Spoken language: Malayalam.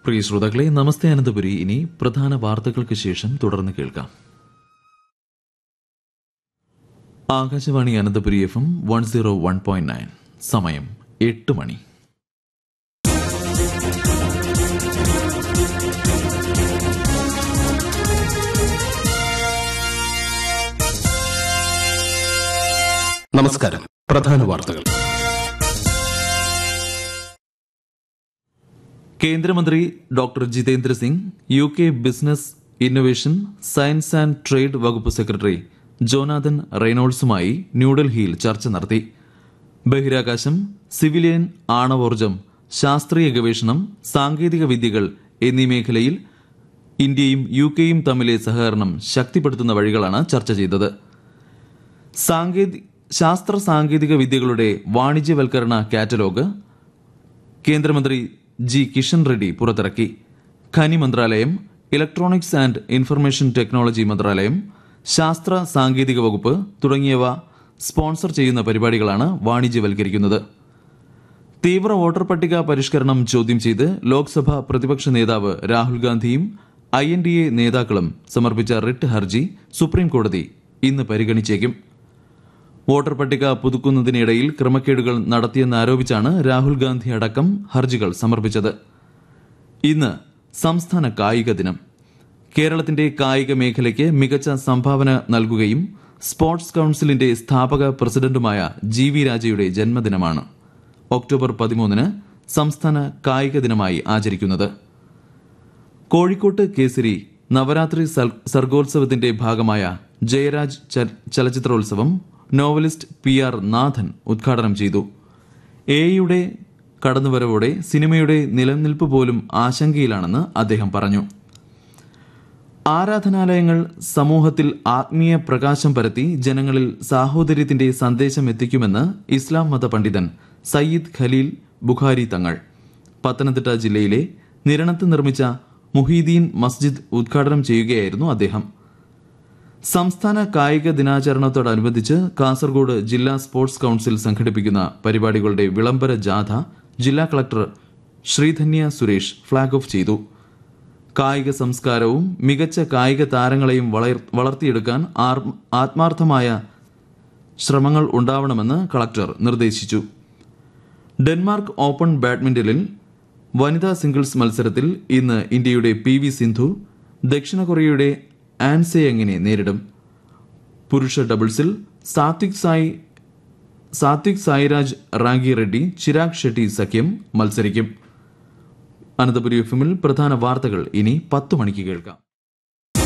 പ്രിയ ശ്രോതാക്കളെ നമസ്തേ അനന്തപുരി ഇനി പ്രധാന വാർത്തകൾക്ക് ശേഷം തുടർന്ന് കേൾക്കാം Akashvani Ananthapuri F M one zero one point nine സമയം എട്ട് മണി നമസ്കാരം പ്രധാന വാർത്തകൾ കേന്ദ്രമന്ത്രി doctor Jitendra Singh U K business innovation science and trade വകുപ്പ് സെക്രട്ടറി ജോനാഥൻ റെയ്നോൾസുമായി ന്യൂഡൽഹിയിൽ ചർച്ച നടത്തി ബഹിരാകാശം സിവിലിയൻ ആണവോർജം ശാസ്ത്രീയ ഗവേഷണം സാങ്കേതിക വിദ്യകൾ എന്നീ മേഖലയിൽ ഇന്ത്യയും യു കെയും തമ്മിലെ സഹകരണം ശക്തിപ്പെടുത്തുന്ന വഴികളാണ് ചർച്ച ചെയ്തത് സാങ്കേതി ശാസ്ത്ര സാങ്കേതിക വിദ്യകളുടെ വാണിജ്യവൽക്കരണ കാറ്റലോഗ് കേന്ദ്രമന്ത്രി ജി കിഷൻ റെഡ്ഡി പുറത്തിറക്കി ഖനി മന്ത്രാലയം ഇലക്ട്രോണിക്സ് ആൻഡ് ഇൻഫർമേഷൻ ടെക്നോളജി മന്ത്രാലയം ശാസ്ത്ര സാങ്കേതിക വകുപ്പ് തുടങ്ങിയവ സ്പോൺസർ ചെയ്യുന്ന പരിപാടികളാണ് വാണിജ്യവൽക്കരിക്കുന്നത് തീവ്ര വോട്ടർ പട്ടിക പരിഷ്കരണം ചോദ്യം ചെയ്ത് ലോക്സഭ പ്രതിപക്ഷ നേതാവ് രാഹുൽ ഗാന്ധിയും ഐ എൻ ഡി എ നേതാക്കളും സമർപ്പിച്ച റിട്ട് ഹർജി സുപ്രീം കോടതി ഇന്ന് പരിഗണിച്ചേക്കും വോട്ടർ പട്ടിക പുതുക്കുന്നതിനിടയിൽ ക്രമക്കേടുകൾ നടത്തിയെന്നാരോപിച്ചാണ് രാഹുൽ ഗാന്ധി അടക്കം ഹർജികൾ സമർപ്പിച്ചത് ഇന്ന് സംസ്ഥാന കായിക ദിനം കേരളത്തിന്റെ കായിക മേഖലയ്ക്ക് മികച്ച സംഭാവന നൽകുകയും സ്പോർട്സ് കൌൺസിലിന്റെ സ്ഥാപക പ്രസിഡന്റുമായ ജി വി രാജയുടെ ജന്മദിനമാണ് ഒക്ടോബർ പതിമൂന്നിന് സംസ്ഥാന കായിക ദിനമായി ആചരിക്കുന്നത് കോഴിക്കോട്ട് കേസരി നവരാത്രി സൽ- സർഗോത്സവത്തിന്റെ ഭാഗമായ ജയരാജ് ചല- ചലച്ചിത്രോത്സവം നോവലിസ്റ്റ് പി ആർ നാഥൻ ഉദ്ഘാടനം ചെയ്തു എയുടെ കടന്നുവരവോടെ സിനിമയുടെ നിലനിൽപ്പ് പോലും ആശങ്കയിലാണെന്ന് അദ്ദേഹം പറഞ്ഞു ആരാധനാലയങ്ങൾ സമൂഹത്തിൽ ആത്മീയ പ്രകാശം പരത്തി ജനങ്ങളിൽ സാഹോദര്യത്തിന്റെ സന്ദേശം എത്തിക്കുമെന്ന് ഇസ്ലാം മത പണ്ഡിതൻ സയ്യിദ് ഖലീൽ ബുഖാരി തങ്ങൾ പത്തനംതിട്ട ജില്ലയിലെ നിരണത്ത് നിർമ്മിച്ച മുഹീദ്ദീൻ മസ്ജിദ് ഉദ്ഘാടനം ചെയ്യുകയായിരുന്നു അദ്ദേഹം സംസ്ഥാന കായിക ദിനാചരണത്തോടനുബന്ധിച്ച് കാസർഗോഡ് ജില്ലാ സ്പോർട്സ് കൌൺസിൽ സംഘടിപ്പിക്കുന്ന പരിപാടികളുടെ വിളംബര ജാഥ ജില്ലാ collector Sreedhanya Suresh flag off ചെയ്തു കായിക സംസ്കാരവും മികച്ച കായിക താരങ്ങളെയും വളർ- വളർത്തിയെടുക്കാൻ ആർ- ആത്മാർത്ഥമായ ശ്രമങ്ങൾ ഉണ്ടാവണമെന്ന് കളക്ടർ നിർദ്ദേശിച്ചു ഡെൻമാർക്ക് ഓപ്പൺ ബാഡ്മിന്റണിൽ വനിതാ സിംഗിൾസ് മത്സരത്തിൽ ഇന്ന് ഇന്ത്യയുടെ പി വി സിന്ധു ദക്ഷിണ കൊറിയയുടെ ആൻസെയങ്ങിനെ നേരിടും പുരുഷ ഡബിൾസിൽ സാത്വിക് സായി സാത്വിക് സായിരാജ് റാങ്കി റെഡ്ഡി ചിരാഗ് ഷെട്ടി സഖ്യം മത്സരിക്കും അനന്തപുരി എഫിമിൽ പ്രധാന വാർത്തകൾ ഇനി പത്ത് മണിക്ക് കേൾക്കാം